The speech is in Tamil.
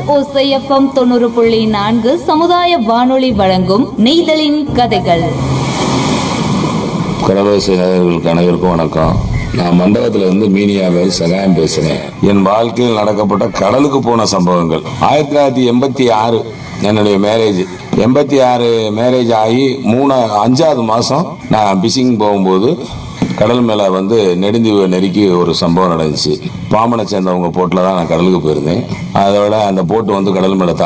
ஓசைஎஃப்எம் தொண்ணூறு புள்ளி நான்கு சமுதாய வானொலி வழங்கும் நெய்தலின் கதைகள் கடலோசை நேயர்களுக்கு அனைவருக்கும் வணக்கம் நான் மண்டபத்துல இருந்து மீனியாவில் சகாயம் பேசுறேன் என் வாழ்க்கையில் நடக்கப்பட்ட கடலுக்கு போன சம்பவங்கள் ஆயிரத்தி தொள்ளாயிரத்தி எண்பத்தி ஆறு என்னுடைய மேரேஜ் எண்பத்தி ஆறு மேரேஜ் ஆகி மூணு அஞ்சாவது மாசம் நான் பிசிங் போகும்போது கடல் மேல வந்து நெடுந்தீவை நெருக்கி ஒரு சம்பவம் நடந்துச்சு பாம்பனை சேர்ந்தவங்க போட்டில் தான் நான் கடலுக்கு போயிருந்தேன் அதோட அந்த போட்டு வந்து கடல் மேல